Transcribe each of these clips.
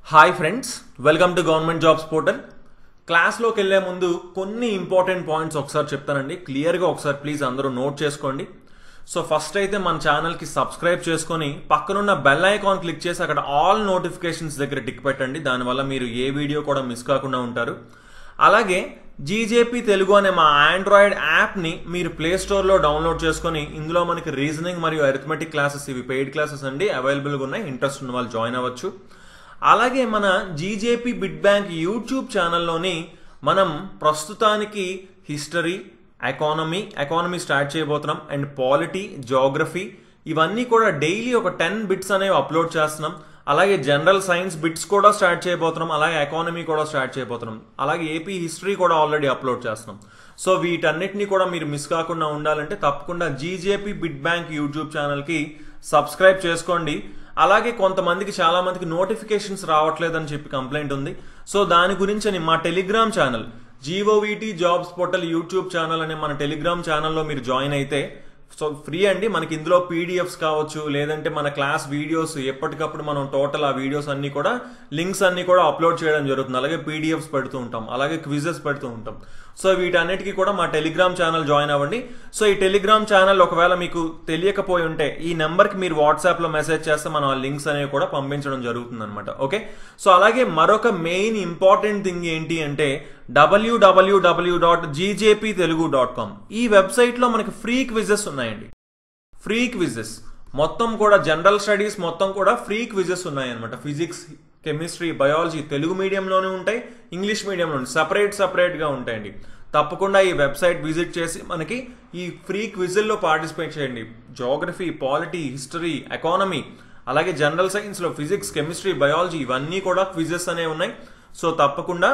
hi friends welcome to government jobs portal క్లాస్లోకి వెళ్ళే ముందు కొన్ని ఇంపార్టెంట్ పాయింట్స్ ఒకసారి చెప్తానండి క్లియర్గా ఒకసారి ప్లీజ్ అందరూ నోట్ చేసుకోండి సో ఫస్ట్ అయితే మన ఛానల్కి సబ్స్క్రైబ్ చేసుకొని పక్కనున్న బెల్ ఐకాన్ క్లిక్ చేసి అక్కడ ఆల్ నోటిఫికేషన్స్ దగ్గర టిక్ పెట్టండి దానివల్ల మీరు ఏ వీడియో కూడా మిస్ కాకుండా ఉంటారు అలాగే జీజేపీ తెలుగు అనే మా ఆండ్రాయిడ్ యాప్ని మీరు ప్లే స్టోర్లో డౌన్లోడ్ చేసుకొని ఇందులో మనకి రీజనింగ్ మరియు అరిథమెటిక్ క్లాసెస్ ఇవి పెయిడ్ క్లాసెస్ అండి అవైలబుల్గా ఉన్నాయి ఇంట్రెస్ట్ ఉన్న వాళ్ళు జాయిన్ అవ్వచ్చు అలాగే మన జీజేపీ బిడ్ బ్యాంక్ యూట్యూబ్ ఛానల్లోని మనం ప్రస్తుతానికి హిస్టరీ ఎకానమీ ఎకానమీ స్టార్ట్ చేయబోతున్నాం అండ్ పాలిటీ జోగ్రఫీ ఇవన్నీ కూడా డైలీ ఒక టెన్ బిట్స్ అనేవి అప్లోడ్ చేస్తున్నాం అలాగే జనరల్ సైన్స్ బిట్స్ కూడా స్టార్ట్ చేయబోతున్నాం అలాగే ఎకానమీ కూడా స్టార్ట్ చేయబోతున్నాం అలాగే ఏపీ హిస్టరీ కూడా ఆల్రెడీ అప్లోడ్ చేస్తున్నాం సో వీటన్నిటిని కూడా మీరు మిస్ కాకుండా ఉండాలంటే తప్పకుండా జీజేపీ బిడ్ బ్యాంక్ యూట్యూబ్ ఛానల్కి సబ్స్క్రైబ్ చేసుకోండి అలాగే కొంతమందికి చాలా మందికి నోటిఫికేషన్స్ రావట్లేదని చెప్పి కంప్లైంట్ ఉంది సో దాని గురించి అని మా Telegram channel GOVT jobs portal YouTube channel అనే మన టెలిగ్రామ్ ఛానల్లో మీరు జాయిన్ అయితే సో ఫ్రీ అండి మనకి ఇందులో పీడిఎఫ్స్ కావచ్చు లేదంటే మన క్లాస్ వీడియోస్ ఎప్పటికప్పుడు మనం టోటల్ ఆ వీడియోస్ అన్ని కూడా లింక్స్ అన్ని కూడా అప్లోడ్ చేయడం జరుగుతుంది అలాగే పీడిఎఫ్స్ పెడుతూ ఉంటాం అలాగే క్విజెస్ పెడుతూ ఉంటాం సో వీటన్నిటికీ కూడా మా టెలిగ్రామ్ ఛానల్ జాయిన్ అవ్వండి సో ఈ టెలిగ్రామ్ ఛానల్ ఒకవేళ మీకు తెలియకపోయి ఉంటే ఈ నెంబర్కి మీరు వాట్సాప్లో మెసేజ్ చేస్తే మనం ఆ లింక్స్ అనేవి కూడా పంపించడం జరుగుతుంది అనమాట ఓకే సో అలాగే మరొక మెయిన్ ఇంపార్టెంట్ థింగ్ ఏంటి అంటే W W W dot GJP Telugu dot com ఈ వెబ్సైట్లో మనకి ఫ్రీ క్విజెస్ ఉన్నాయండి ఫ్రీ క్విజెస్ మొత్తం కూడా జనరల్ స్టడీస్ మొత్తం కూడా ఫ్రీ క్విజెస్ ఉన్నాయన్నమాట ఫిజిక్స్ కెమిస్ట్రీ బయాలజీ తెలుగు మీడియంలోనే ఉంటాయి ఇంగ్లీష్ మీడియంలో సపరేట్ సపరేట్గా ఉంటాయండి తప్పకుండా ఈ వెబ్సైట్ విజిట్ చేసి మనకి ఈ ఫ్రీ క్విజుల్లో పార్టిసిపేట్ చేయండి జోగ్రఫీ పాలిటీ హిస్టరీ ఎకానమీ అలాగే జనరల్ సైన్స్లో ఫిజిక్స్ కెమిస్ట్రీ బయాలజీ ఇవన్నీ కూడా క్విజెస్ అనేవి ఉన్నాయి సో తప్పకుండా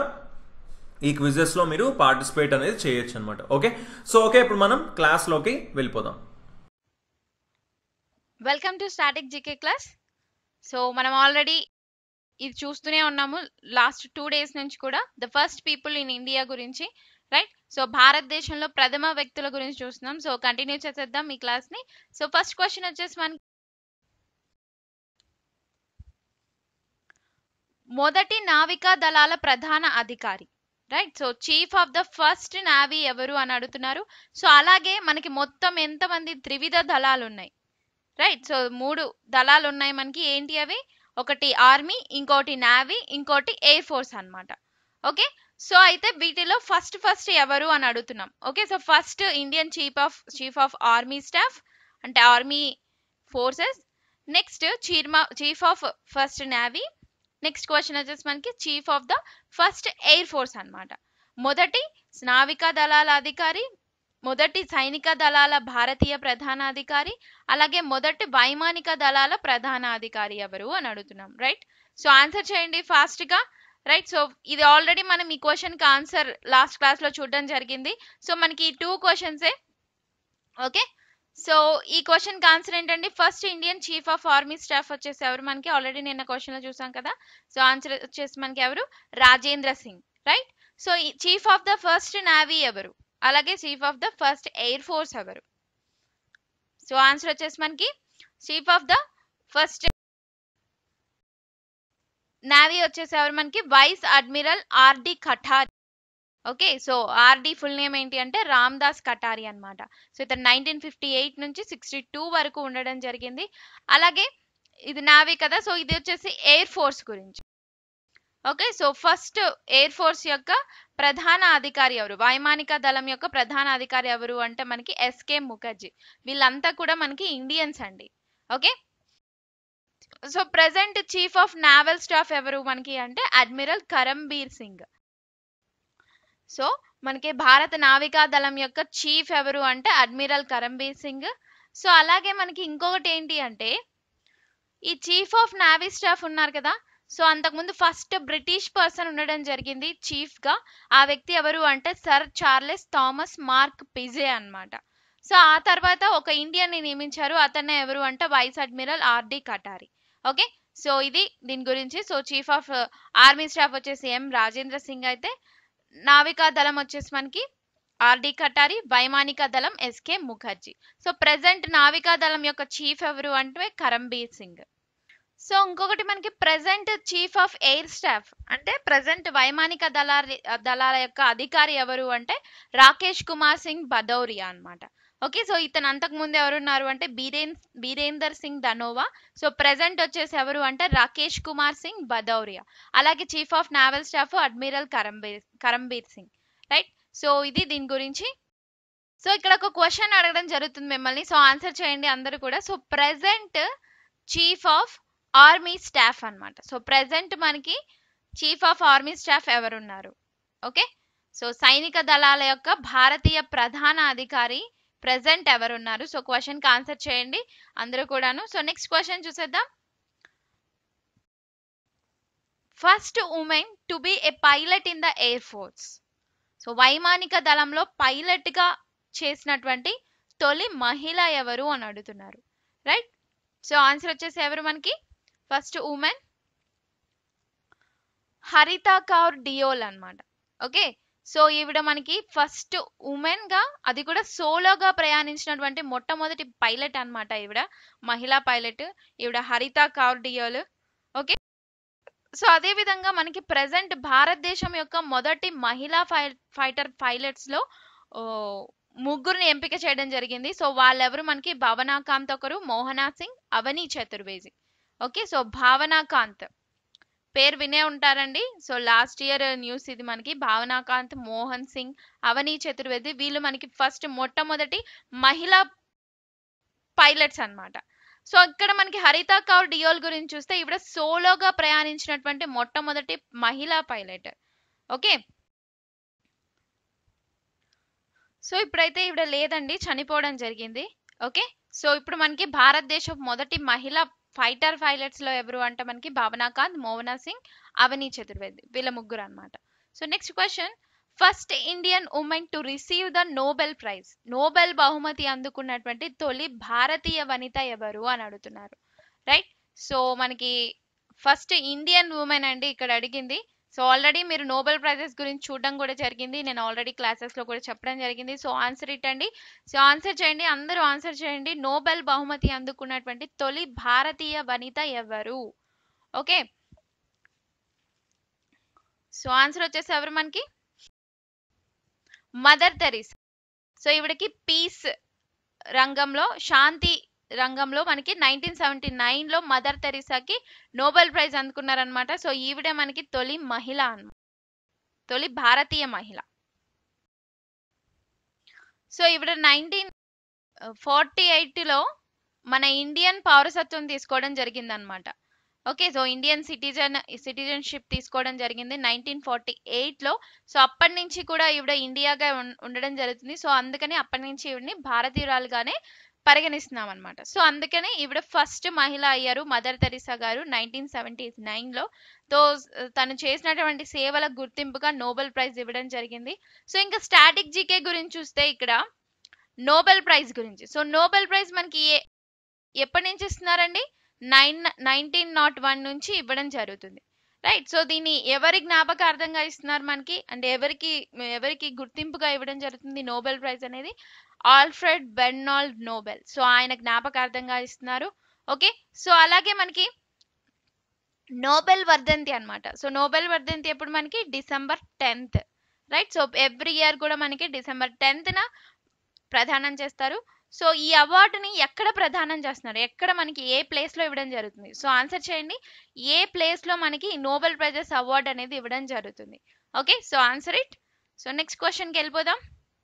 ఈ క్విజెస్లో మీరు పార్టిసిపేట్ అనేది చేయొచ్చు అనమాట ఓకే సో ఓకే ఇప్పుడు మనం క్లాస్లోకి వెళ్ళిపోదాం welcome to static GK class so మనం ఆల్రెడీ ఇది చూస్తూనే ఉన్నాము లాస్ట్ టూ డేస్ నుంచి కూడా the first people in India గురించి రైట్ సో భారతదేశంలో ప్రథమ వ్యక్తుల గురించి చూస్తున్నాం సో కంటిన్యూ చేసేద్దాం ఈ క్లాస్ని సో ఫస్ట్ క్వశ్చన్ వచ్చేసి మనకి మొదటి నావికా దళాల ప్రధాన అధికారి right so chief of the first navy ఎవరు అని అడుగుతున్నారు సో అలాగే మనకి మొత్తం ఎంతమంది త్రివిధ దళాలు ఉన్నాయి రైట్ సో మూడు దళాలు ఉన్నాయి మనకి ఏంటి అవి ఒకటి ఆర్మీ ఇంకోటి నావీ ఇంకోటి ఎయిర్ ఫోర్స్ అన్నమాట ఓకే సో అయితే వీటిలో ఫస్ట్ ఫస్ట్ ఎవరు అని అడుగుతున్నాం okay so first Indian chief of chief of army staff అంటే ఆర్మీ ఫోర్సెస్ నెక్స్ట్ చీర్మా chief of first navy next question వచ్చేసి మనకి chief of the first air force అన్నమాట మొదటి నావికా దళాల అధికారి మొదటి సైనిక దళాల భారతీయ ప్రధానాధికారి అలాగే మొదటి వైమానిక దళాల ప్రధానాధికారి ఎవరు అని అడుగుతున్నాం రైట్ సో ఆన్సర్ చేయండి ఫాస్ట్ గా రైట్ సో ఇది ఆల్రెడీ మనం ఈ క్వశ్చన్ కి ఆన్సర్ లాస్ట్ క్లాస్ లో చూడడం జరిగింది సో మనకి ఈ టూ క్వశ్చన్సే ఓకే సో ఈ క్వశ్చన్ కి ఆన్సర్ ఏంటండి first Indian chief of army staff వచ్చేసి ఎవరు మనకి ఆల్రెడీ నిన్న క్వశ్చన్ లో చూసాం కదా సో ఆన్సర్ వచ్చేసి మనకి ఎవరు Rajendra Singh right so chief of the first navy ఎవరు అలాగే chief of the first air force ఎవరు సో ఆన్సర్ వచ్చేసి మనకి chief of the first navy వచ్చేసి ఎవరు మనకి vice admiral R D Katari okay so R D full name ఏంటి అంటే రామ్ దాస్ కటారి అనమాట సో ఇతను నైన్టీన్ ఫిఫ్టీ ఎయిట్ నుంచి సిక్స్టీ టూ వరకు ఉండడం జరిగింది అలాగే ఇది నావీ కదా సో ఇది వచ్చేసి ఎయిర్ ఫోర్స్ గురించి okay so first air force యొక్క ప్రధాన అధికారి ఎవరు వైమానిక దళం యొక్క ప్రధాన అధికారి ఎవరు అంటే మనకి ఎస్కే ముఖర్జీ వీళ్ళంతా కూడా మనకి ఇండియన్స్ అండి okay so present chief of naval staff ఎవరు మనకి అంటే అడ్మిరల్ కరంబీర్ సింగ్ సో మనకి భారత నావికా దళం యొక్క చీఫ్ ఎవరు అంటే అడ్మిరల్ కరంబీర్ సింగ్ సో అలాగే మనకి ఇంకొకటి ఏంటి అంటే ఈ చీఫ్ ఆఫ్ నావీ స్టాఫ్ ఉన్నారు కదా సో అంతకుముందు ఫస్ట్ బ్రిటిష్ పర్సన్ ఉండడం జరిగింది చీఫ్ గా ఆ వ్యక్తి ఎవరు అంటే sir Charles Thomas Mark Pizey అన్నమాట సో ఆ తర్వాత ఒక ఇండియన్ ని నియమించారు అతనే ఎవరు అంటే vice admiral R D Katari okay so ఇది దీని గురించి so chief of army staff వచ్చేసి ఎం రాజేంద్ర సింగ్ అయితే నావికా దళం వచ్చేసి మనకి ఆర్డి కటారి వైమానిక దళం ఎస్కే ముఖర్జీ సో ప్రెసెంట్ నావికా దళం యొక్క చీఫ్ ఎవరు అంటే కరంబీర్ సింగ్ సో ఇంకొకటి మనకి present chief of air staff అంటే ప్రెసెంట్ వైమానిక దళాల దళాల యొక్క అధికారి ఎవరు అంటే రాకేష్ కుమార్ సింగ్ భదౌరియా అన్నమాట ఓకే సో ఇతను అంతకు ముందు ఎవరున్నారు అంటే బీరేన్ బీరేందర్ సింగ్ ధనోవా సో ప్రెసెంట్ వచ్చేసి ఎవరు అంటే రాకేష్ కుమార్ సింగ్ భదౌరియా అలాగే chief of naval staff admiral Karambir Karambir Singh right so ఇది దీని గురించి సో ఇక్కడ ఒక క్వశ్చన్ అడగడం జరుగుతుంది మిమ్మల్ని సో ఆన్సర్ చేయండి అందరూ కూడా so present chief of army staff అన్నమాట సో ప్రెసెంట్ మనకి చీఫ్ ఆఫ్ ఆర్మీ స్టాఫ్ ఎవరున్నారు ఓకే సో సైనిక దళాల యొక్క భారతీయ ప్రధాన అధికారి ప్రెసెంట్ ఎవరున్నారు సో క్వశ్చన్ కి ఆన్సర్ చేయండి అందరూ కూడాను సో నెక్స్ట్ క్వశ్చన్ చూసేద్దాం first women to be a pilot in the air force so వైమానిక దళంలో పైలట్ గా చేసినటువంటి తొలి మహిళ ఎవరు అని అడుగుతున్నారు రైట్ సో ఆన్సర్ వచ్చేసి ఎవరు మనకి ఫస్ట్ ఉమెన్ హరిత కౌర్ డియోల్ అన్నమాట ఓకే సో ఈవిడ మనకి ఫస్ట్ ఉమెన్ గా అది కూడా సోలోగా ప్రయాణించినటువంటి మొట్టమొదటి పైలట్ అన్నమాట ఈవిడ మహిళా పైలట్ ఈవిడ హరిత కౌర్ డియోల్ ఓకే సో అదే విధంగా మనకి ప్రెసెంట్ భారతదేశం యొక్క మొదటి మహిళా ఫై ఫైటర్ పైలట్స్ లో ఓ, ముగ్గురిని ఎంపిక చేయడం జరిగింది సో వాళ్ళెవరు మనకి భావనాకాంత్ ఒకరు మోహనా సింగ్ అవని చతుర్వేది ఓకే సో భావనాకాంత్ పేరు వినే ఉంటారండి సో లాస్ట్ ఇయర్ న్యూస్ ఇది మనకి భావనాకాంత్ మోహన్ సింగ్ అవని చతుర్వేది వీళ్ళు మనకి ఫస్ట్ మొట్టమొదటి మహిళా పైలట్స్ అన్నమాట సో ఇక్కడ మనకి హరిత కౌర్ డియోల్ గురించి చూస్తే ఈవిడ సోలోగా ప్రయాణించినటువంటి మొట్టమొదటి మహిళా పైలట్ ఓకే సో ఇప్పుడైతే ఈవిడ లేదండి చనిపోవడం జరిగింది ఓకే సో ఇప్పుడు మనకి భారతదేశం మొదటి మహిళా ఫైటర్ పైలట్స్ లో ఎవరు అంటే మనకి భావనాకాంత్ మోహనా సింగ్ అవని చతుర్వేది వీళ్ళ ముగ్గురు అన్నమాట so next question first Indian women to receive the Nobel prize Nobel బహుమతి అందుకున్నటువంటి తొలి భారతీయ వనిత ఎవరు అని అడుగుతున్నారు రైట్ సో మనకి ఫస్ట్ ఇండియన్ ఉమెన్ అండి ఇక్కడ అడిగింది సో ఆల్రెడీ మీరు నోబెల్ ప్రైజెస్ గురించి చూడడం కూడా జరిగింది నేను ఆల్రెడీ క్లాసెస్ లో కూడా చెప్పడం జరిగింది సో ఆన్సర్ ఇట్టండి సో ఆన్సర్ చేయండి అందరూ ఆన్సర్ చేయండి నోబెల్ బహుమతి అందుకున్నటువంటి తొలి భారతీయ వనిత ఎవరు ఓకే సో ఆన్సర్ వచ్చేసి ఎవరు మనకి మదర్ తెరీసా సో ఈవిడకి పీస్ రంగంలో శాంతి రంగంలో మనకి నైన్టీన్ సెవెంటీ నైన్ లో మదర్ తెరీసాకి నోబెల్ ప్రైజ్ అందుకున్నారనమాట సో ఈవిడే మనకి తొలి మహిళ అన్నమాట తొలి భారతీయ మహిళ సో ఈవిడ నైన్టీన్ ఫార్టీ లో మన ఇండియన్ పౌరసత్వం తీసుకోవడం జరిగిందనమాట okay so Indian citizen citizenship తీసుకోవడం జరిగింది నైన్టీన్ ఫార్టీ లో సో అప్పటి నుంచి కూడా ఈవిడ ఇండియాగా ఉం- ఉండడం జరుగుతుంది సో అందుకని అప్పటి నుంచి ఈవిడని భారతీయురాలుగానే పరిగణిస్తున్నాం అనమాట సో అందుకనే ఈవిడ ఫస్ట్ మహిళ అయ్యారు Mother Teresa garu nineteen seventy లో తో తను చేసినటువంటి సేవలకు గుర్తింపుగా నోబెల్ ప్రైజ్ ఇవ్వడం జరిగింది సో ఇంకా స్టాటిక్ జీకే గురించి చూస్తే ఇక్కడ నోబెల్ ప్రైజ్ గురించి సో నోబెల్ ప్రైజ్ మనకి ఏ ఎప్పటి నుంచి ఇస్తున్నారండి నైన్ నైన్టీన్ నాట్ వన్ నుంచి ఇవ్వడం జరుగుతుంది రైట్ సో దీన్ని ఎవరి జ్ఞాపకార్థంగా ఇస్తున్నారు మనకి అంటే ఎవరికి ఎవరికి గుర్తింపుగా ఇవ్వడం జరుగుతుంది నోబెల్ ప్రైజ్ అనేది ఆల్ఫ్రెడ్ బెర్నాల్డ్ నోబెల్ సో ఆయన జ్ఞాపకార్థంగా ఇస్తున్నారు ఓకే సో అలాగే మనకి నోబెల్ వర్ధంతి అన్నమాట సో నోబెల్ వర్ధంతి ఎప్పుడు మనకి December tenth right so every year కూడా మనకి డిసెంబర్ టెన్త్న ప్రదానం చేస్తారు సో ఈ అవార్డుని ఎక్కడ ప్రదానం చేస్తున్నారు ఎక్కడ మనకి ఏ ప్లేస్ లో ఇవ్వడం జరుగుతుంది సో ఆన్సర్ చేయండి ఏ ప్లేస్ లో మనకి నోబెల్ ప్రైజెస్ అవార్డ్ అనేది ఇవ్వడం జరుగుతుంది okay so answer it so next క్వశ్చన్కి వెళ్ళిపోదాం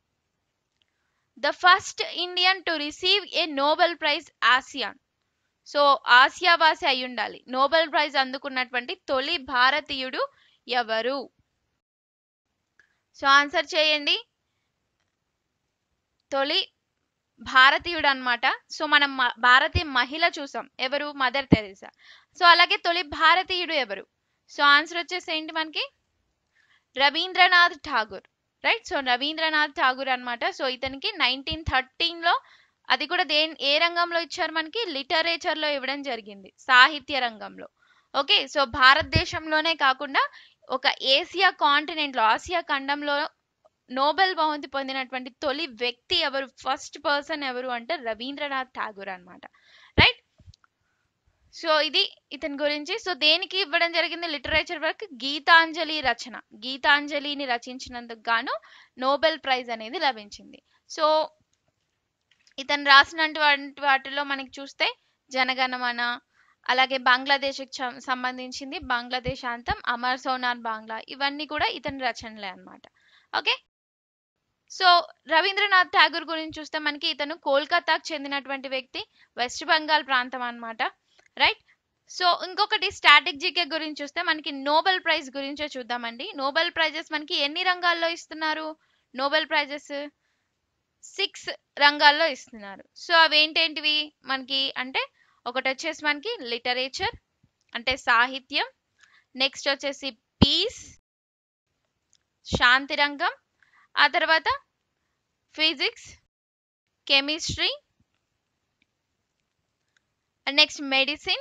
the first Indian to receive a Nobel prize Asian so ఆసియావాసి అయి ఉండాలి నోబెల్ ప్రైజ్ అందుకున్నటువంటి తొలి భారతీయుడు ఎవరు సో ఆన్సర్ చేయండి తొలి భారతీయుడు అన్నమాట సో మనం మ- భారతీయ మహిళ చూసాం ఎవరు మదర్ తెరీసా సో అలాగే తొలి భారతీయుడు ఎవరు సో ఆన్సర్ వచ్చేసి ఏంటి మనకి రవీంద్రనాథ్ ఠాగూర్ రైట్ సో రవీంద్రనాథ్ ఠాగూర్ అన్నమాట సో ఇతనికి నైన్టీన్ థర్టీన్ లో అది కూడా దే ఏ రంగంలో ఇచ్చారు మనకి లిటరేచర్ లో ఇవ్వడం జరిగింది సాహిత్య రంగంలో ఓకే సో భారతదేశంలోనే కాకుండా ఒక ఏసియా కాంటినెంట్ లో ఆసియా ఖండంలో నోబెల్ బహుమతి పొందినటువంటి తొలి వ్యక్తి ఎవరు ఫస్ట్ పర్సన్ ఎవరు అంటే రవీంద్రనాథ్ ఠాగూర్ అన్నమాట రైట్ సో ఇది ఇతని గురించి సో దేనికి ఇవ్వడం జరిగింది లిటరేచర్ వర్క్ గీతాంజలి రచన గీతాంజలిని రచించినందుకు గాను నోబెల్ ప్రైజ్ అనేది లభించింది సో ఇతను రాసినటువంటి వాటిలో మనకి చూస్తే జనగణమన అలాగే బంగ్లాదేశ్కి చ- సంబంధించింది బంగ్లాదేశ్ అంతం అమర్ సోనార్ బాంగ్లా ఇవన్నీ కూడా ఇతని రచనలే అన్నమాట ఓకే సో రవీంద్రనాథ్ ఠాగూర్ గురించి చూస్తే మనకి ఇతను కోల్కతాకు చెందినటువంటి వ్యక్తి వెస్ట్ బెంగాల్ ప్రాంతం అన్నమాట రైట్ సో ఇంకొకటి స్టాటిక్ జీకే గురించి చూస్తే మనకి నోబెల్ ప్రైజ్ గురించే చూద్దామండి నోబెల్ ప్రైజెస్ మనకి ఎన్ని రంగాల్లో ఇస్తున్నారు నోబెల్ ప్రైజెస్ సిక్స్ రంగాల్లో ఇస్తున్నారు సో అవి ఏంటేంటివి మనకి అంటే ఒకటి వచ్చేసి మనకి లిటరేచర్ అంటే సాహిత్యం నెక్స్ట్ వచ్చేసి పీస్ శాంతి రంగం ఆ తర్వాత physics chemistry and next medicine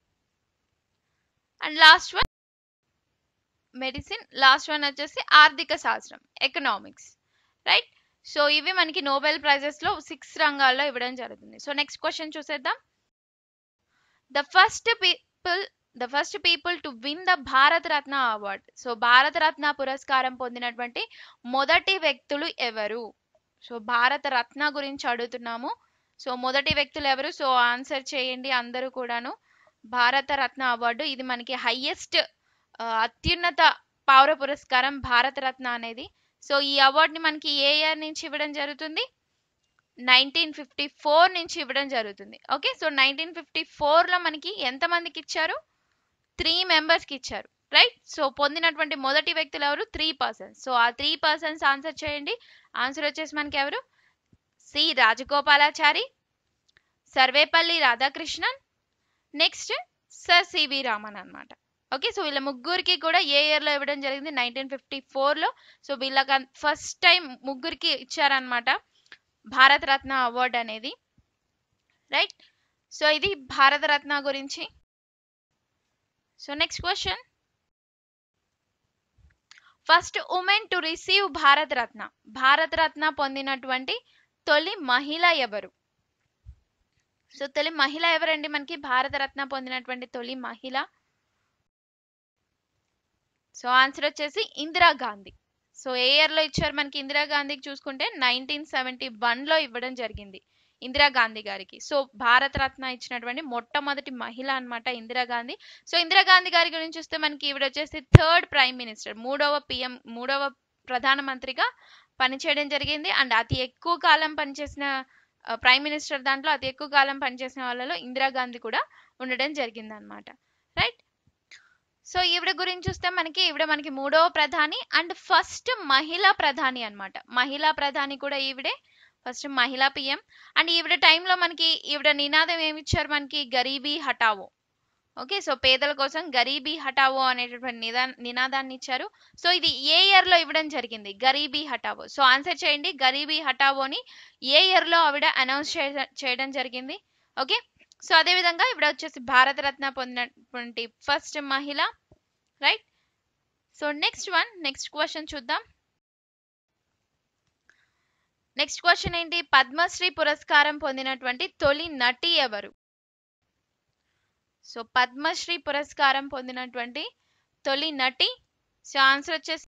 and last one medicine last one వచ్చేసి ఆర్థిక శాస్త్రం ఎకనామిక్స్ రైట్ సో ఇవి మనకి నోబెల్ ప్రైజెస్ లో సిక్స్ రంగాల్లో ఇవ్వడం జరుగుతుంది సో నెక్స్ట్ క్వశ్చన్ చూసేద్దాం the first people the first people to win the Bharat Ratna award so భారత రత్న పురస్కారం పొందినటువంటి మొదటి వ్యక్తులు ఎవరు సో భారత రత్న గురించి అడుగుతున్నాము సో మొదటి వ్యక్తులు ఎవరు సో ఆన్సర్ చేయండి అందరూ కూడాను భారత రత్న అవార్డు ఇది మనకి హైయెస్ట్ అత్యున్నత పౌర పురస్కారం భారత రత్న అనేది సో ఈ అవార్డుని మనకి ఏ ఇయర్ నుంచి ఇవ్వడం జరుగుతుంది నైన్టీన్ ఫిఫ్టీ ఫోర్ నుంచి ఇవ్వడం జరుగుతుంది ఓకే సో నైన్టీన్ ఫిఫ్టీ ఫోర్లో మనకి ఎంతమందికి ఇచ్చారు త్రీ మెంబర్స్కి ఇచ్చారు రైట్ సో పొందినటువంటి మొదటి వ్యక్తులు ఎవరు త్రీ పర్సన్స్ సో ఆ త్రీ పర్సన్స్ ఆన్సర్ చేయండి ఆన్సర్ వచ్చేసి మనకి ఎవరు C Rajagopalachari Sarvepalli Radhakrishnan next sir C V Raman అన్నమాట ఓకే సో వీళ్ళ ముగ్గురికి కూడా ఏ ఇయర్లో ఇవ్వడం జరిగింది నైన్టీన్ ఫిఫ్టీ ఫోర్లో సో వీళ్ళకి ఫస్ట్ టైం ముగ్గురికి ఇచ్చారనమాట భారత రత్న అవార్డు అనేది రైట్ సో ఇది భారత రత్న గురించి so next question first women to receive Bharat Ratna భారత రత్న పొందినటువంటి తొలి మహిళ ఎవరు సో తొలి మహిళ ఎవరండి మనకి భారత రత్న పొందినటువంటి తొలి మహిళ సో ఆన్సర్ వచ్చేసి ఇందిరాగాంధీ సో ఏ ఇయర్లో ఇచ్చారు మనకి ఇందిరాగాంధీకి చూసుకుంటే నైన్టీన్ సెవెంటీ వన్లో ఇవ్వడం జరిగింది ఇందిరాగాంధీ గారికి సో భారత రత్న ఇచ్చినటువంటి మొట్టమొదటి మహిళ అన్నమాట ఇందిరాగాంధీ సో ఇందిరాగాంధీ గారి గురించి చూస్తే మనకి ఈవిడ వచ్చేసి థర్డ్ ప్రైమ్ మినిస్టర్ మూడవ పిఎం మూడవ ప్రధానమంత్రిగా పనిచేయడం జరిగింది అండ్ అతి ఎక్కువ కాలం పనిచేసిన ప్రైమ్ మినిస్టర్ దాంట్లో అతి ఎక్కువ కాలం పనిచేసిన వాళ్ళలో ఇందిరాగాంధీ కూడా ఉండడం జరిగింది అనమాట రైట్ సో ఈవిడ గురించి చూస్తే మనకి ఈవిడ మనకి మూడవ ప్రధాని అండ్ ఫస్ట్ మహిళా ప్రధాని అన్నమాట మహిళా ప్రధాని కూడా ఈవిడే ఫస్ట్ మహిళా పిఎం అండ్ ఈవిడ టైంలో మనకి ఈవిడ నినాదం ఏమి ఇచ్చారు మనకి గరీబీ హటావో ఓకే సో పేదల కోసం గరీబీ హటావో అనేటటువంటి నిదా నినాదాన్ని ఇచ్చారు సో ఇది ఏ ఇయర్ లో ఇవ్వడం జరిగింది గరీబీ హటావో సో ఆన్సర్ చేయండి గరీబీ హటావోని ఏ ఇయర్ లో ఆవిడ అనౌన్స్ చేయడం జరిగింది ఓకే సో అదే విధంగా ఇవిడ వచ్చేసి భారతరత్న పొందినటువంటి ఫస్ట్ మహిళ right so next one next question చూద్దాం నెక్స్ట్ క్వశ్చన్ ఏంటి పద్మశ్రీ పురస్కారం పొందినటువంటి తొలి నటి ఎవరు సో పద్మశ్రీ పురస్కారం పొందినటువంటి తొలి నటి సో ఆన్సర్ వచ్చేసి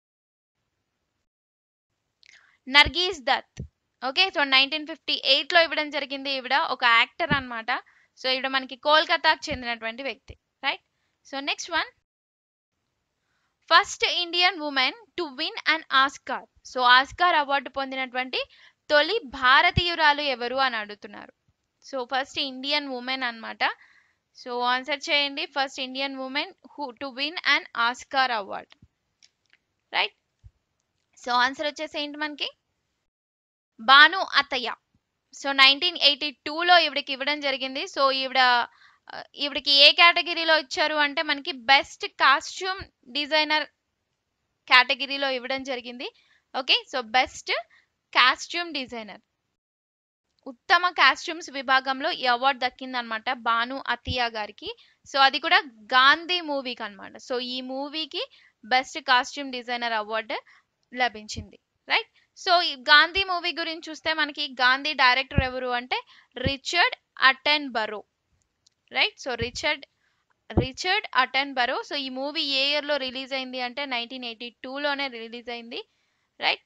Nargis Dutt okay so nineteen fifty ఎయిట్లో ఇవ్వడం జరిగింది ఈవిడ ఒక యాక్టర్ అన్నమాట సో ఈవిడ మనకి కోల్కతాకు చెందినటువంటి వ్యక్తి right so next one first Indian women to win and Oscar so Oscar award పొందినటువంటి తొలి భారతీయురాలు ఎవరు అని అడుగుతున్నారు సో ఫస్ట్ ఇండియన్ ఉమెన్ అన్నమాట సో ఆన్సర్ చేయండి first Indian women who to win and Oscar award right so answer వచ్చేసి ఏంటి మనకి బాను అత్తయ్య సో నైన్టీన్ ఎయిటీ టూలో ఈవిడకి ఇవ్వడం జరిగింది సో ఈవిడ ఈవిడకి ఏ కేటగిరీలో ఇచ్చారు అంటే మనకి బెస్ట్ కాస్ట్యూమ్ డిజైనర్ కేటగిరీలో ఇవ్వడం జరిగింది okay so best costume designer ఉత్తమ కాస్ట్యూమ్స్ విభాగంలో ఈ అవార్డు దక్కిందనమాట బాను అతియా గారికి సో అది కూడా గాంధీ మూవీకి అనమాట సో ఈ మూవీకి బెస్ట్ కాస్ట్యూమ్ డిజైనర్ అవార్డు లభించింది రైట్ సో ఈ గాంధీ మూవీ గురించి చూస్తే మనకి గాంధీ డైరెక్టర్ ఎవరు అంటే Richard Attenborough right so Richard Richard Attenborough so ఈ మూవీ ఏ ఇయర్లో రిలీజ్ అయింది అంటే నైన్టీన్ ఎయిటీ టూలోనే రిలీజ్ అయింది రైట్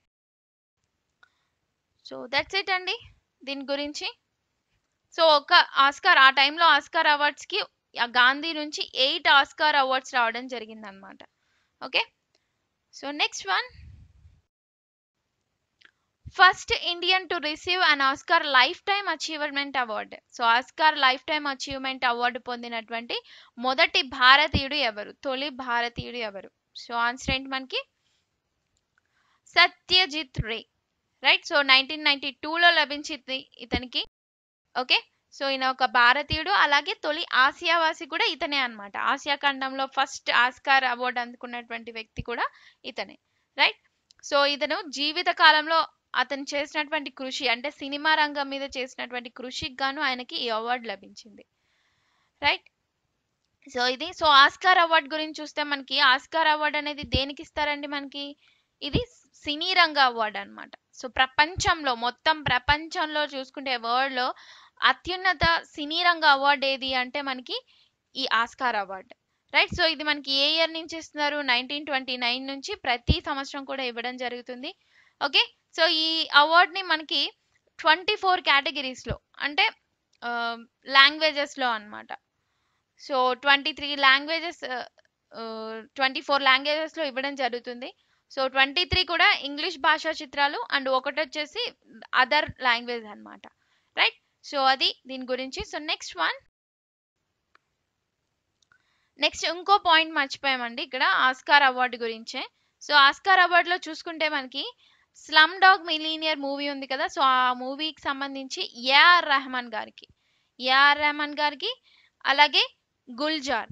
సో దట్స్ ఇట్ అండి దీని గురించి సో ఒక ఆస్కార్ ఆ టైంలో ఆస్కార్ అవార్డ్స్కి గాంధీ నుంచి ఎయిట్ ఆస్కార్ అవార్డ్స్ రావడం జరిగింది అనమాట okay so next one first Indian to receive an Oscar lifetime achievement award so Oscar lifetime achievement award పొందినటువంటి మొదటి భారతీయుడు ఎవరు తొలి భారతీయుడు ఎవరు సో ఆన్సర్ ఏంటి మనకి Satyajit Ray right so nineteen ninety టూలో లభించింది ఇతనికి ఓకే సో ఈయన ఒక భారతీయుడు అలాగే తొలి ఆసియావాసి కూడా ఇతనే అనమాట ఆసియా ఖండంలో ఫస్ట్ ఆస్కార్ అవార్డు అందుకున్నటువంటి వ్యక్తి కూడా ఇతనే రైట్ సో ఇతను జీవిత కాలంలో అతను చేసినటువంటి కృషి అంటే సినిమా రంగం మీద చేసినటువంటి కృషికి గాను ఆయనకి ఈ అవార్డు లభించింది రైట్ సో ఇది సో ఆస్కార్ అవార్డు గురించి చూస్తే మనకి ఆస్కార్ అవార్డు అనేది దేనికి ఇస్తారండి మనకి ఇది సినీ రంగ అవార్డు అనమాట సో ప్రపంచంలో మొత్తం ప్రపంచంలో చూసుకుంటే వరల్డ్లో అత్యున్నత సినీ రంగ అవార్డు ఏది అంటే మనకి ఈ ఆస్కార్ అవార్డు రైట్ సో ఇది మనకి ఏ ఇయర్ నుంచి ఇస్తున్నారు నైన్టీన్ ట్వంటీ నైన్ నుంచి ప్రతి సంవత్సరం కూడా ఇవ్వడం జరుగుతుంది ఓకే సో ఈ అవార్డ్ని మనకి ట్వంటీ ఫోర్ కేటగిరీస్లో అంటే లాంగ్వేజెస్లో అనమాట so twenty three languages twenty four లాంగ్వేజెస్లో ఇవ్వడం జరుగుతుంది సో ట్వంటీ త్రీ కూడా ఇంగ్లీష్ భాషా చిత్రాలు అండ్ ఒకటి వచ్చేసి అదర్ లాంగ్వేజ్ అనమాట రైట్ సో అది దీని గురించి సో నెక్స్ట్ వన్ నెక్స్ట్ ఇంకో పాయింట్ మర్చిపోయామండి ఇక్కడ ఆస్కార్ అవార్డు గురించే సో ఆస్కార్ అవార్డులో చూసుకుంటే మనకి స్లమ్ డాగ్ మిలీనియర్ మూవీ ఉంది కదా సో ఆ మూవీకి సంబంధించి ఏఆర్ రెహమాన్ గారికి ఏఆర్ రెహమాన్ గారికి అలాగే గుల్జార్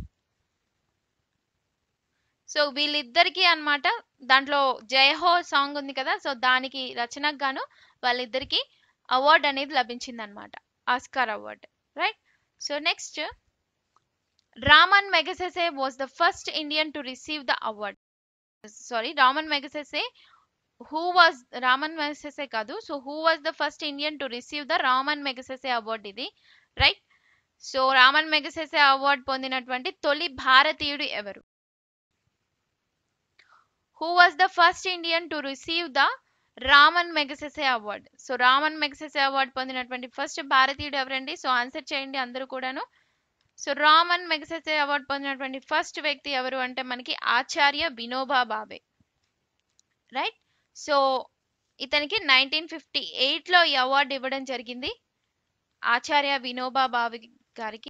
సో వీళ్ళిద్దరికి అనమాట దాంట్లో జయహో సాంగ్ ఉంది కదా సో దానికి రచనకు గాను వాళ్ళిద్దరికి అవార్డు అనేది లభించింది అనమాట Oscar award right so next Ramon Magsaysay was the first Indian to receive the award sorry Ramon Magsaysay who was Ramon Magsaysay కాదు so who was the first Indian to receive the Ramon Magsaysay award ఇది right so Ramon Magsaysay award పొందినటువంటి తొలి భారతీయుడు ఎవరు who was the first Indian to receive the Ramon Magsaysay award so Ramon Magsaysay award పొందినటువంటి first భారతీయుడు ఎవరండి so answer చేయండి అందరూ కూడాను సో రామన్ మెగసెసే అవార్డు పొందినటువంటి ఫస్ట్ వ్యక్తి ఎవరు అంటే మనకి ఆచార్య వినోబా బాబే రైట్ సో ఇతనికి నైన్టీన్ ఫిఫ్టీ ఎయిట్లో ఈ అవార్డు ఇవ్వడం జరిగింది ఆచార్య వినోబా బాబే గారికి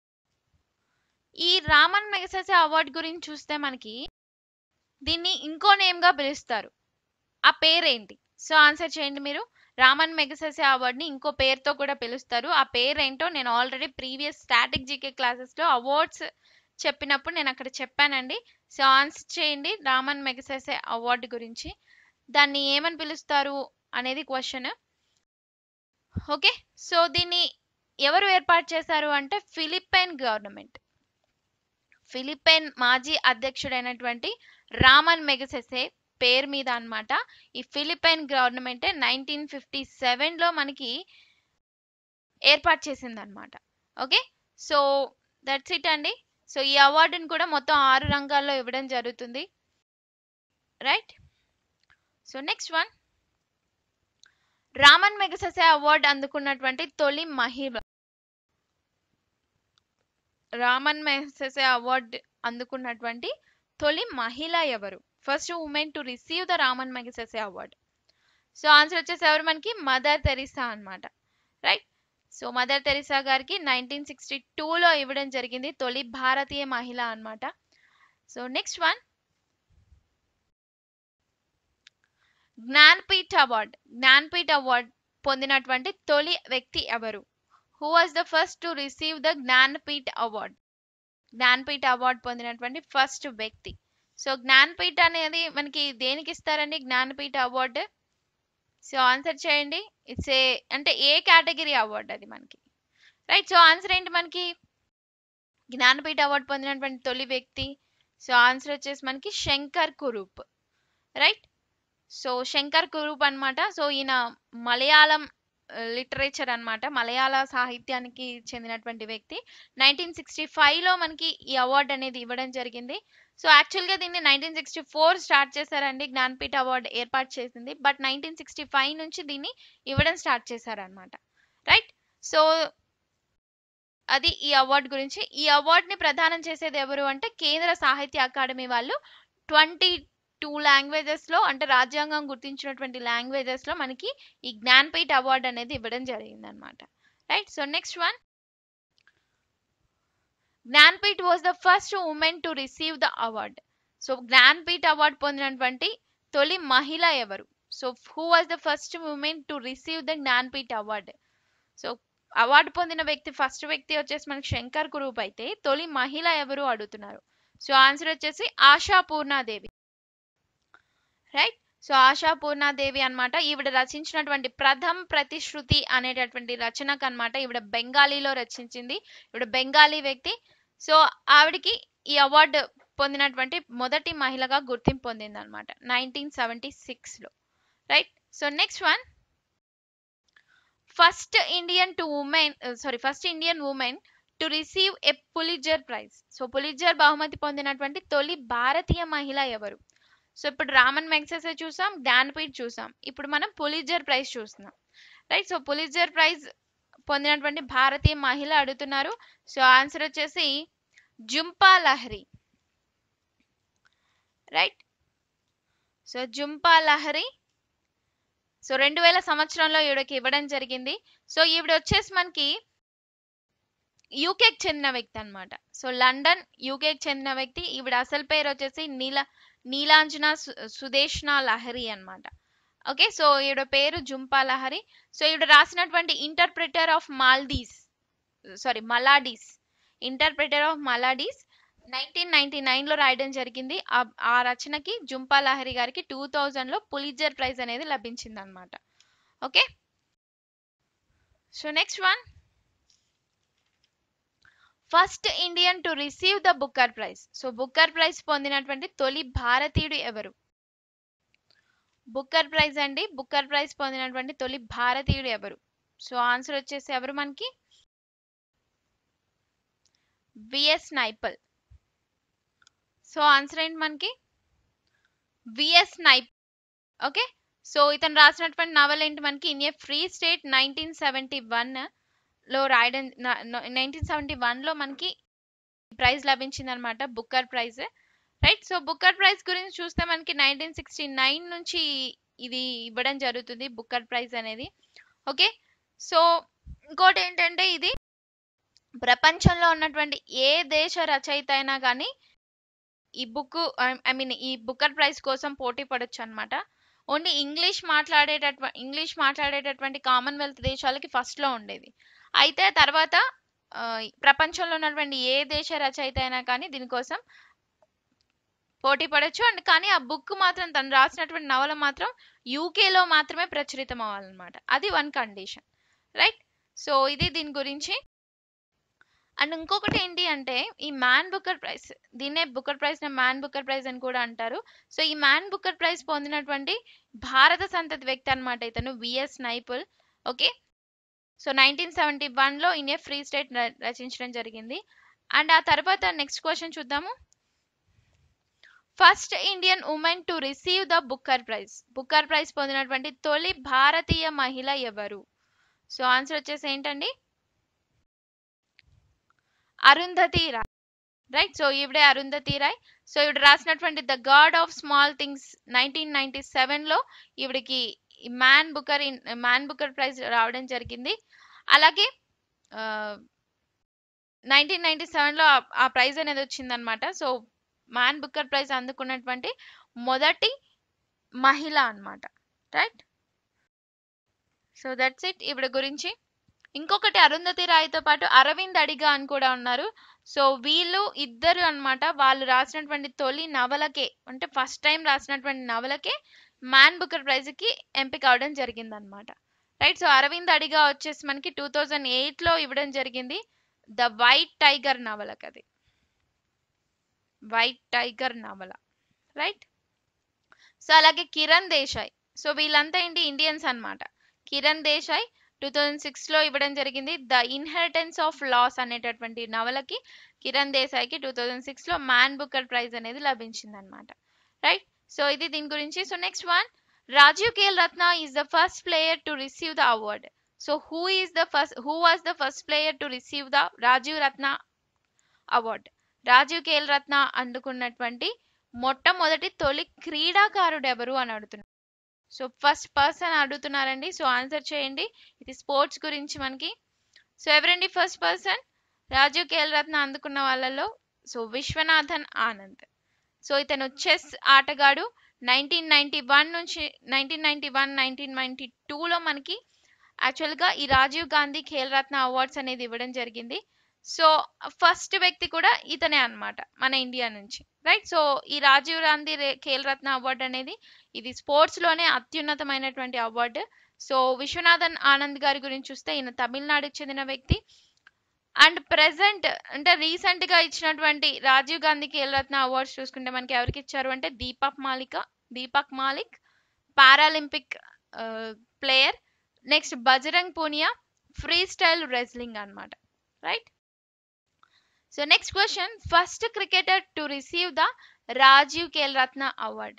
ఈ రామన్ మెగసెసే అవార్డు గురించి చూస్తే మనకి దీన్ని ఇంకో నేమ్గా పిలుస్తారు ఆ పేరేంటి సో ఆన్సర్ చేయండి మీరు రామన్ మెగసెసే అవార్డ్ని ఇంకో పేరుతో కూడా పిలుస్తారు ఆ పేరేంటో నేను ఆల్రెడీ ప్రీవియస్ స్టాటిక్ జీకే క్లాసెస్లో అవార్డ్స్ చెప్పినప్పుడు నేను అక్కడ చెప్పానండి సో ఆన్సర్ చేయండి రామన్ మెగసెసే అవార్డు గురించి దాన్ని ఏమని పిలుస్తారు అనేది క్వశ్చన్ ఓకే సో దీన్ని ఎవరు ఏర్పాటు చేశారు అంటే ఫిలిప్పైన్ గవర్నమెంట్ ఫిలిప్పైన్ మాజీ అధ్యక్షుడైనటువంటి రామన్ మెగసెసే పేరు మీద అన్నమాట ఈ ఫిలిప్పైన్ గవర్నమెంటే నైన్టీన్ ఫిఫ్టీ సెవెన్లో మనకి ఏర్పాటు చేసింది అనమాట ఓకే సో దట్స్ ఇట్ అండి సో ఈ అవార్డుని కూడా మొత్తం ఆరు రంగాల్లో ఇవ్వడం జరుగుతుంది right so next one Ramon Magsaysay award అందుకున్నటువంటి తొలి మహిళ రామన్ మెగసెసే అవార్డు అందుకున్నటువంటి తొలి మహిళ ఎవరు first women to receive the Ramon Magsaysay award so answer వచ్చేసి ఎవరు మనకి మదర్ తెరిసా అనమాట రైట్ సో మదర్ తెరిసా గారికి నైన్టీన్ సిక్స్టీ టూలో ఇవ్వడం జరిగింది తొలి భారతీయ మహిళ అనమాట so next one Jnanpith award Jnanpith award పొందినటువంటి తొలి వ్యక్తి ఎవరు who was the first to receive the Jnanpith award Jnanpith award పొందినటువంటి ఫస్ట్ వ్యక్తి సో జ్ఞాన్పీఠ్ అనేది మనకి దేనికి ఇస్తారండి జ్ఞానపీఠ అవార్డు సో ఆన్సర్ చేయండి ఇట్స్ ఏ అంటే ఏ కేటగిరీ అవార్డు అది మనకి రైట్ సో ఆన్సర్ ఏంటి మనకి జ్ఞానపీఠ అవార్డు పొందినటువంటి తొలి వ్యక్తి సో ఆన్సర్ వచ్చేసి మనకి శంకర్ కురూప్ రైట్ సో శంకర్ కురూప్ అనమాట సో ఈయన మలయాళం లిటరేచర్ అన్నమాట మలయాళ సాహిత్యానికి చెందినటువంటి వ్యక్తి నైన్టీన్ సిక్స్టీ లో మనకి ఈ అవార్డు అనేది ఇవ్వడం జరిగింది సో యాక్చువల్గా దీన్ని నైన్టీన్ సిక్స్టీ ఫోర్ స్టార్ట్ చేశారండి జ్ఞాన్పీఠ అవార్డు ఏర్పాటు చేసింది బట్ నైన్టీన్ సిక్స్టీ ఫైవ్ నుంచి దీన్ని ఇవ్వడం స్టార్ట్ చేశారనమాట రైట్ సో అది ఈ అవార్డు గురించి ఈ అవార్డుని ప్రదానం చేసేది ఎవరు అంటే కేంద్ర సాహిత్య అకాడమీ వాళ్ళు ట్వంటీ టూ లాంగ్వేజెస్ లో అంటే రాజ్యాంగం గుర్తించినటువంటి లాంగ్వేజెస్ లో మనకి ఈ జ్ఞాన్పీఠ్ అవార్డు అనేది ఇవ్వడం జరిగింది అనమాట right so next one Jnanpith was the first women to receive the award so Jnanpith award పొందినటువంటి తొలి మహిళ ఎవరు so who was the first women to receive the Jnanpith award so award పొందిన వ్యక్తి ఫస్ట్ వ్యక్తి వచ్చేసి మనకి శంకర్ కురూప్ అయితే తొలి మహిళ ఎవరు అడుగుతున్నారు సో ఆన్సర్ వచ్చేసి ఆశా పూర్ణాదేవి రైట్ సో ఆశా పూర్ణాదేవి అన్నమాట ఈవిడ రచించినటువంటి ప్రథమ్ ప్రతిశ్రుతి అనేటటువంటి రచనకు అన్నమాట ఈవిడ బెంగాలీలో రచించింది ఈవిడ బెంగాలీ వ్యక్తి సో ఆవిడకి ఈ అవార్డు పొందినటువంటి మొదటి మహిళగా గుర్తింపు పొందింది అనమాట నైన్టీన్ సెవెంటీ సిక్స్లో right so next one first Indian to women sorry first Indian women to receive a Pulitzer prize so Pulitzer బహుమతి పొందినటువంటి తొలి భారతీయ మహిళ ఎవరు సో ఇప్పుడు రామన్ మెగ్సెస్ చూసాం జ్ఞానపీఠ్ చూసాం ఇప్పుడు మనం పులిజర్ ప్రైజ్ చూస్తున్నాం రైట్ సో పులిజర్ ప్రైజ్ పొందినటువంటి భారతీయ మహిళ అడుగుతున్నారు సో ఆన్సర్ వచ్చేసి Jhumpa Lahiri right so Jhumpa Lahiri so రెండు వేల సంవత్సరంలో ఈవిడకి ఇవ్వడం జరిగింది సో ఈవిడ వచ్చేసి మనకి యూకేకి చెందిన వ్యక్తి అనమాట సో లండన్ యూకేకి చెందిన వ్యక్తి ఈవిడ అసలు పేరు వచ్చేసి నీల నీలాంజన సు- సుదేష్ణ లహరి అన్నమాట ఓకే సో ఈవిడ పేరు జుంపా లహరి సో ఈవిడ రాసినటువంటి interpreter of maladies sorry maladies interpreter of maladies nineteen ninety నైన్లో రాయడం జరిగింది ఆ- ఆ రచనకి జుంపా లహరి గారికి టూ థౌజండ్లో పులిజర్ ప్రైజ్ అనేది లభించింది అనమాట okay so next one first Indian to receive the Booker prize so Booker prize పొందినటువంటి తొలి భారతీయుడు ఎవరు బుక్కర్ ప్రైజ్ అండి బుక్కర్ ప్రైజ్ పొందినటువంటి తొలి భారతీయుడు ఎవరు సో ఆన్సర్ వచ్చేసి ఎవరు మనకి విఎస్ నైపల్ సో ఆన్సర్ ఏంటి మనకి విఎస్ నైప్ ఓకే సో ఇతను రాసినటువంటి నవల ఏంటి మనకి in a free state nineteen seventy one లో రాయడం నైన్టీన్ సెవెంటీ వన్లో మనకి ప్రైజ్ లభించింది అనమాట Booker prize right so Booker prize గురించి చూస్తే మనకి నైన్టీన్ సిక్స్టీ నైన్ నుంచి ఇది ఇవ్వడం జరుగుతుంది బుక్కర్ ప్రైజ్ అనేది ఓకే సో ఇంకోటి ఏంటంటే ఇది ప్రపంచంలో ఉన్నటువంటి ఏ దేశ రచయిత అయినా కానీ ఈ బుక్ ఐ మీన్ ఈ బుక్కర్ ప్రైజ్ కోసం పోటీ పడొచ్చు అనమాట ఓన్లీ ఇంగ్లీష్ మాట్లాడేటటువంటి ఇంగ్లీష్ మాట్లాడేటటువంటి కామన్వెల్త్ దేశాలకి first లో ఉండేది అయితే తర్వాత ఆ, ప్రపంచంలో ఉన్నటువంటి ఏ దేశ రచయిత అయినా కానీ దీనికోసం పోటీ పడొచ్చు అండ్ కానీ ఆ బుక్ మాత్రం తను రాసినటువంటి నవల మాత్రం యూకేలో మాత్రమే ప్రచురితం అవ్వాలన్నమాట అది వన్ కండిషన్ రైట్ సో ఇది దీని గురించి అండ్ ఇంకొకటి ఏంటి అంటే ఈ మ్యాన్ బుక్కర్ ప్రైజ్ దీన్నే Booker prize Man Booker prize అని కూడా అంటారు సో ఈ మ్యాన్ బుక్కర్ ప్రైజ్ పొందినటువంటి భారత సంతతి వ్యక్తి అనమాట ఇతను V S Naipaul okay so nineteen seventy వన్లో ఇన్ ఏ ఫ్రీ స్టేట్ రచించడం జరిగింది అండ్ ఆ తర్వాత నెక్స్ట్ క్వశ్చన్ చూద్దాము first Indian women to receive the Booker prize Booker prize పొందినటువంటి తొలి భారతీయ మహిళ ఎవరు సో ఆన్సర్ వచ్చేసి ఏంటండి అరుంధతి రాయ్ రైట్ సో ఈవిడే అరుంధతి రాయ్ సో ఈవిడ రాసినటువంటి the God of small things nineteen ninety సెవెన్లో ఈవిడికి Man Booker in Man Booker prize రావడం జరిగింది అలాగే నైన్టీన్ నైన్టీ సెవెన్లో ఆ ప్రైజ్ అనేది వచ్చిందనమాట సో మ్యాన్ బుకర్ ప్రైజ్ అందుకున్నటువంటి మొదటి మహిళ అన్నమాట రైట్ సో దట్స్ ఇట్ ఈవిడ గురించి ఇంకొకటి అరుంధతి రాయ్తో పాటు అరవింద్ అడిగా అని కూడా ఉన్నారు సో వీళ్ళు ఇద్దరు అన్నమాట వాళ్ళు రాసినటువంటి తొలి నవలకే అంటే ఫస్ట్ టైం రాసినటువంటి నవలకే మ్యాన్ బుకర్ ప్రైజ్కి ఎంపిక అవడం జరిగింది అనమాట రైట్ సో అరవింద్ అడిగా వచ్చేసి మనకి టూ థౌజండ్ ఎయిట్లో ఇవ్వడం జరిగింది ద వైట్ టైగర్ నవలకి అది వైట్ టైగర్ నవల రైట్ సో అలాగే కిరణ్ దేశాయ్ సో వీళ్ళంతా ఏంటి ఇండియన్స్ అన్నమాట కిరణ్ దేశాయ్ టూ థౌజండ్ సిక్స్లో ఇవ్వడం జరిగింది ద ఇన్హెరిటెన్స్ ఆఫ్ లాస్ అనేటటువంటి నవలకి కిరణ్ దేశాయ్కి టూ థౌజండ్ సిక్స్లో మ్యాన్ బుకర్ ప్రైజ్ అనేది లభించింది అనమాట రైట్ సో ఇది దీని గురించి so next one Rajiv Khel Ratna is the first player to receive the award so who is the first who was the first player to receive the Rajiv Ratna award Rajiv Khel Ratna అందుకున్నటువంటి మొట్టమొదటి తొలి క్రీడాకారుడు ఎవరు అని అడుగుతున్నారు సో ఫస్ట్ పర్సన్ అడుగుతున్నారండి సో ఆన్సర్ చేయండి ఇది స్పోర్ట్స్ గురించి మనకి సో ఎవరండి ఫస్ట్ పర్సన్ రాజీవ్ కేల్ రత్న అందుకున్న వాళ్ళలో సో విశ్వనాథన్ ఆనంద్ సో ఇతను చెస్ ఆటగాడు నైన్టీన్ నైన్టీ వన్ నుంచి nineteen ninety one nineteen ninety టూలో మనకి యాక్చువల్గా ఈ రాజీవ్ గాంధీ ఖేల్ రత్న అవార్డ్స్ అనేది ఇవ్వడం జరిగింది సో ఫస్ట్ వ్యక్తి కూడా ఇతనే అన్నమాట మన ఇండియా నుంచి రైట్ సో ఈ రాజీవ్ గాంధీ రే- ఖేల్ రత్న అవార్డు అనేది ఇది స్పోర్ట్స్ లోనే అత్యున్నతమైనటువంటి అవార్డు సో విశ్వనాథన్ ఆనంద్ గారి గురించి చూస్తే ఈయన తమిళనాడుకి చెందిన వ్యక్తి అండ్ ప్రెసెంట్ అంటే రీసెంట్ గా ఇచ్చినటువంటి రాజీవ్ గాంధీ ఖేల్ రత్న అవార్డ్స్ చూసుకుంటే మనకి ఎవరికి ఇచ్చారు అంటే Deepak Malika Deepak Malik paralympic player next Bajrang Punia freestyle wrestling అన్నమాట right so next question first cricketer to receive the Rajiv Khel Ratna award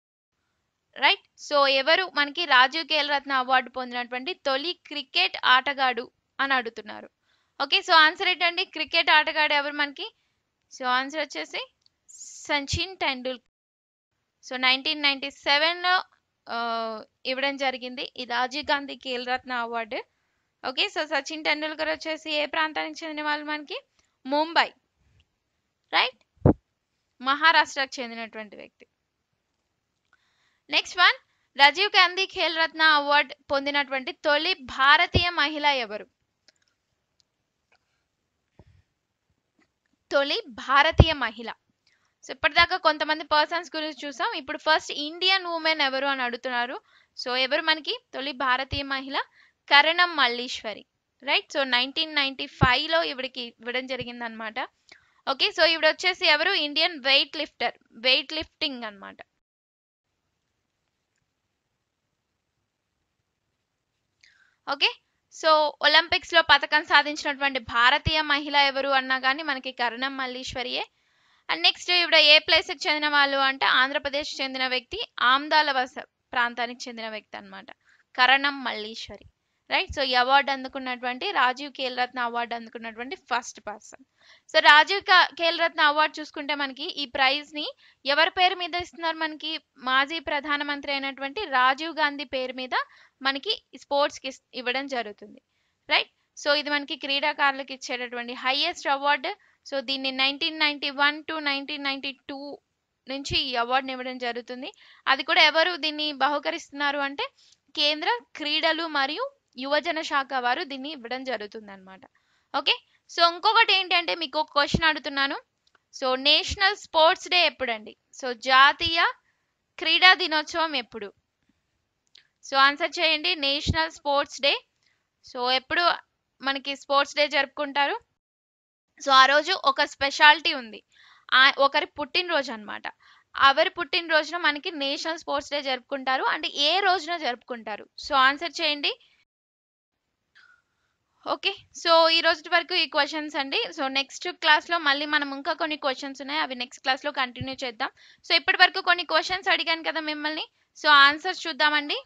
right so ఎవరు మనకి రాజీవ్ కేల్ రత్న అవార్డు పొందినటువంటి తొలి క్రికెట్ ఆటగాడు అని అడుగుతున్నారు ఓకే సో ఆన్సర్ ఏంటండి క్రికెట్ ఆటగాడు ఎవరు మనకి సో ఆన్సర్ వచ్చేసి Sachin Tendulkar so nineteen ninety సెవెన్లో ఇవ్వడం జరిగింది ఈ Rajiv Gandhi Khel Ratna award okay so Sachin Tendulkar వచ్చేసి ఏ ప్రాంతానికి చెందిన వాళ్ళు మనకి ముంబై రైట్ మహారాష్ట్రకు చెందినటువంటి వ్యక్తి next one Rajiv Gandhi Khel Ratna award పొందినటువంటి తొలి భారతీయ మహిళ ఎవరు తొలి భారతీయ మహిళ సో ఇప్పటిదాకా కొంతమంది పర్సన్స్ గురించి చూసాం ఇప్పుడు ఫస్ట్ ఇండియన్ ఉమెన్ ఎవరు అని అడుగుతున్నారు సో ఎవరు మనకి తొలి భారతీయ మహిళ Karnam Malleswari right so nineteen ninety ఫైవ్లో ఇవిడికి ఇవ్వడం జరిగింది అనమాట ఓకే సో ఇవిడ వచ్చేసి ఎవరు Indian weightlifter weightlifting అన్నమాట ఓకే సో ఒలింపిక్స్ లో పథకం సాధించినటువంటి భారతీయ మహిళ ఎవరు అన్నా కానీ మనకి కరణం మల్లీశ్వరియే అండ్ నెక్స్ట్ ఇవిడ ఏ ప్లేస్ కి చెందిన వాళ్ళు అంటే ఆంధ్రప్రదేశ్ చెందిన వ్యక్తి ఆమ్దాల వస ప్రాంతానికి చెందిన వ్యక్తి అన్నమాట కరణం మల్లీశ్వరి రైట్ సో ఈ అవార్డు అందుకున్నటువంటి రాజీవ్ ఖేల్ రత్న అవార్డు అందుకున్నటువంటి ఫస్ట్ పర్సన్ సో రాజీవ్ కా- ఖేల్ రత్న అవార్డు చూసుకుంటే మనకి ఈ ప్రైజ్ ని ఎవరి పేరు మీద ఇస్తున్నారు మనకి మాజీ ప్రధానమంత్రి అయినటువంటి రాజీవ్ గాంధీ పేరు మీద మనకి స్పోర్ట్స్ కి ఇస్- ఇవ్వడం జరుగుతుంది రైట్ సో ఇది మనకి క్రీడాకారులకు ఇచ్చేటటువంటి హైయెస్ట్ అవార్డు సో దీన్ని nineteen ninety one to nineteen ninety two నుంచి ఈ అవార్డుని ఇవ్వడం జరుగుతుంది అది కూడా ఎవరు దీన్ని బహుకరిస్తున్నారు అంటే కేంద్ర క్రీడలు మరియు యువజన శాఖ వారు దీన్ని ఇవ్వడం జరుగుతుంది అనమాట ఓకే సో ఇంకొకటి ఏంటంటే మీకు ఒక క్వశ్చన్ అడుగుతున్నాను సో నేషనల్ స్పోర్ట్స్ డే ఎప్పుడండి సో జాతీయ క్రీడా దినోత్సవం ఎప్పుడు సో ఆన్సర్ చేయండి నేషనల్ స్పోర్ట్స్ డే సో ఎప్పుడు మనకి స్పోర్ట్స్ డే జరుపుకుంటారు సో ఆ రోజు ఒక స్పెషాలిటీ ఉంది ఆ ఒకరి పుట్టినరోజు అన్నమాట ఎవరి పుట్టినరోజున మనకి నేషనల్ స్పోర్ట్స్ డే జరుపుకుంటారు అంటే ఏ రోజున జరుపుకుంటారు సో ఆన్సర్ చేయండి ఓకే సో ఈ రోజు వరకు ఈ క్వశ్చన్స్ అండి సో నెక్స్ట్ క్లాస్లో మళ్ళీ మనం ఇంకా కొన్ని క్వశ్చన్స్ ఉన్నాయి అవి నెక్స్ట్ క్లాస్లో కంటిన్యూ చేద్దాం సో ఇప్పటి వరకు కొన్ని క్వశ్చన్స్ అడిగాను కదా మిమ్మల్ని సో ఆన్సర్స్ చూద్దామండి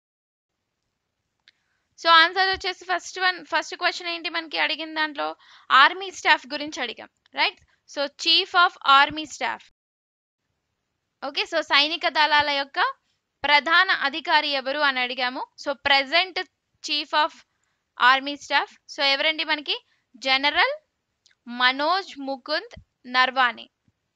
సో ఆన్సర్ వచ్చేసి ఫస్ట్ వన్ ఫస్ట్ క్వశ్చన్ ఏంటి మనకి అడిగిన దాంట్లో ఆర్మీ స్టాఫ్ గురించి అడిగాం right so chief of army staff okay so సైనిక దళాల యొక్క ప్రధాన అధికారి ఎవరు అని అడిగాము so present chief of army staff so ఎవరండి మనకి general Manoj Mukund Naravane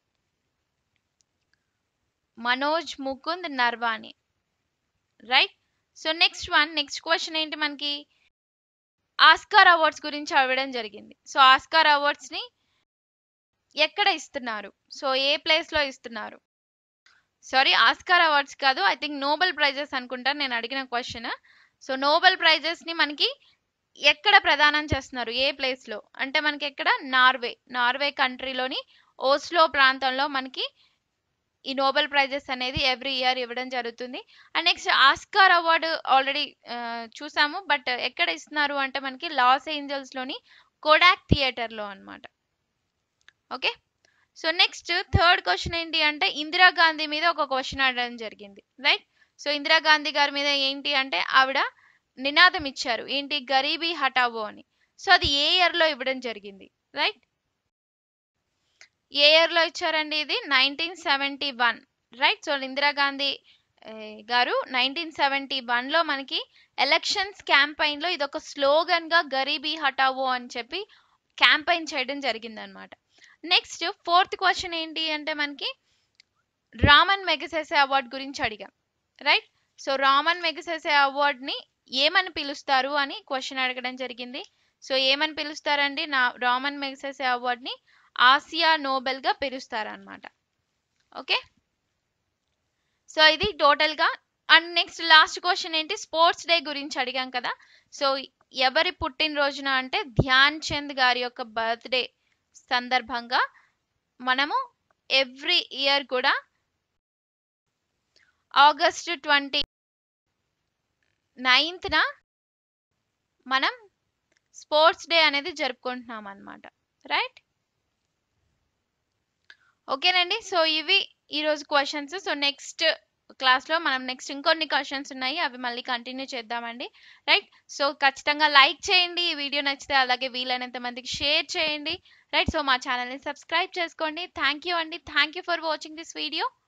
Manoj Mukund Naravane right so next one next question ఏంటి మనకి ఆస్కార్ అవార్డ్స్ గురించి అడగడం జరిగింది సో ఆస్కార్ అవార్డ్స్ ని ఎక్కడ ఇస్తున్నారు సో ఏ ప్లేస్ లో ఇస్తున్నారు సారీ ఆస్కార్ అవార్డ్స్ కాదు ఐ థింక్ నోబెల్ ప్రైజెస్ అనుకుంటా నేను అడిగిన క్వశ్చన్ సో నోబెల్ ప్రైజెస్ ని మనకి ఎక్కడ ప్రదానం చేస్తున్నారు ఏ ప్లేస్ లో అంటే మనకి ఎక్కడ నార్వే నార్వే కంట్రీలోని ఓస్లో ప్రాంతంలో మనకి ఈ నోబెల్ ప్రైజెస్ అనేది ఎవ్రీ ఇయర్ ఇవ్వడం జరుగుతుంది and next Oscar award already చూసాము బట్ ఎక్కడ ఇస్తున్నారు అంటే మనకి లాస్ ఏంజల్స్లోని కోడాక్ థియేటర్లో అనమాట okay so next third question ఏంటి అంటే ఇందిరాగాంధీ మీద ఒక క్వశ్చన్ అడగడం జరిగింది రైట్ సో ఇందిరాగాంధీ గారి మీద ఏంటి అంటే ఆవిడ నినాదం ఇచ్చారు ఏంటి గరీబీ హటావో అని సో అది ఏ ఇయర్లో ఇవ్వడం జరిగింది రైట్ ఏ ఇయర్లో ఇచ్చారండి ఇది nineteen seventy one right so Indira Gandhi ఏ, గారు నైన్టీన్ సెవెంటీ వన్లో మనకి ఎలక్షన్స్ క్యాంపైన్లో ఇది ఒక స్లోగన్గా గరీబీ హటావో అని చెప్పి క్యాంపైన్ చేయడం జరిగిందనమాట నెక్స్ట్ ఫోర్త్ క్వశ్చన్ ఏంటి అంటే మనకి రామన్ మెగసెసే అవార్డ్ గురించి అడిగాం రైట్ సో రామన్ మెగసెసే అవార్డ్ని ఏమని పిలుస్తారు అని క్వశ్చన్ అడగడం జరిగింది సో ఏమని పిలుస్తారండి నా రామన్ మెగసెసే అవార్డ్ని ఆసియా నోబెల్గా పిలుస్తారనమాట ఓకే సో ఇది టోటల్గా అండ్ నెక్స్ట్ లాస్ట్ క్వశ్చన్ ఏంటి స్పోర్ట్స్ డే గురించి అడిగాం కదా సో ఎవరి పుట్టినరోజున అంటే ధ్యాన్ చంద్ గారి యొక్క బర్త్డే సందర్భంగా మనము ఎవ్రీ ఇయర్ కూడా ఆగస్ట్ ట్వంటీ నైన్త్న మనం స్పోర్ట్స్ డే అనేది జరుపుకుంటున్నాం అనమాట రైట్ ఓకేనండి సో ఇవి ఈరోజు క్వశ్చన్స్ సో నెక్స్ట్ క్లాస్లో మనం నెక్స్ట్ ఇంకొన్ని క్వశ్చన్స్ ఉన్నాయి అవి మళ్ళీ కంటిన్యూ చేద్దామండి రైట్ సో ఖచ్చితంగా లైక్ చేయండి ఈ వీడియో నచ్చితే అలాగే వీలైనంత మందికి షేర్ చేయండి రైట్ సో మా ఛానల్ని సబ్స్క్రైబ్ చేసుకోండి థ్యాంక్ యూ అండి thank you for watching this video